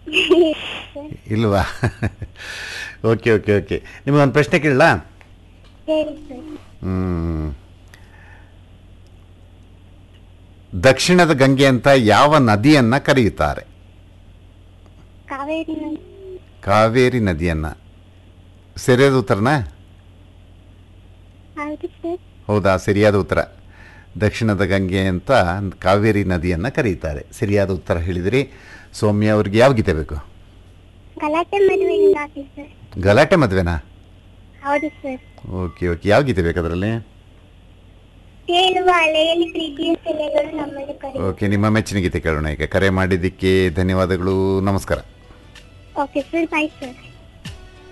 Sir ಇಲ್ವಾ okay okay okay ನಿಮಗೊಂದು ಪ್ರಶ್ನೆ ಕೇಳಲಾ ಹೇಳಿ ಸರ್ ಹ್ಮ್. ದಕ್ಷಿಣದ ಗಂಗೆ ಅಂತ ಯಾವ ನದಿಯನ್ನ ಕರೆಯುತ್ತಾರೆ ಕಾವೇರಿ ನದಿ ಕಾವೇರಿ ನದಿಯನ್ನ ಸರಿಯಾದ ಉತ್ತರನಾ ಹೌದು ಸರ್ ಹೌದಾ ಸರಿಯಾದ ಉತ್ತರ ದಕ್ಷಿಣದ ಗಂಗೆ ಅಂತ ಕಾವೇರಿ ನದಿಯನ್ನು ಕರೀತಾರೆ ಸರಿಯಾದ ಉತ್ತರ ಹೇಳಿದಿರಿ ಸೌಮ್ಯ ಅವ್ರಿಗೆ ಯಾವ ಗೀತೆ ಬೇಕು ಗಲಾಟೆ ಮದುವೆಯಿಂದ ಹಾಕಿ ಸರ್ ಗಲಾಟೆ ಮದುವೆನಾ ಹೌದು ಸರ್ ಓಕೆ ಓಕೆ ಯಾವ ಗೀತೆ ಬೇಕು ಅದರಲ್ಲಿ ತೇಲುವ ಅಲೆಯಲ್ಲಿ ಪ್ರೀತಿಯ ಸೆಲೆಗಳು ನಮ್ಮನ್ನು ಕರೆ ಓಕೆ ನಿಮ್ಮ ಮೆಚ್ಚಿನ ಗೀತೆ ಕೇಳೋಣ ಈಗ ಕರೆ ಮಾಡಿದ್ದಕ್ಕೆ ಧನ್ಯವಾದಗಳು ನಮಸ್ಕಾರ ಓಕೆ ಸರ್ ಬಾಯ್ ಸರ್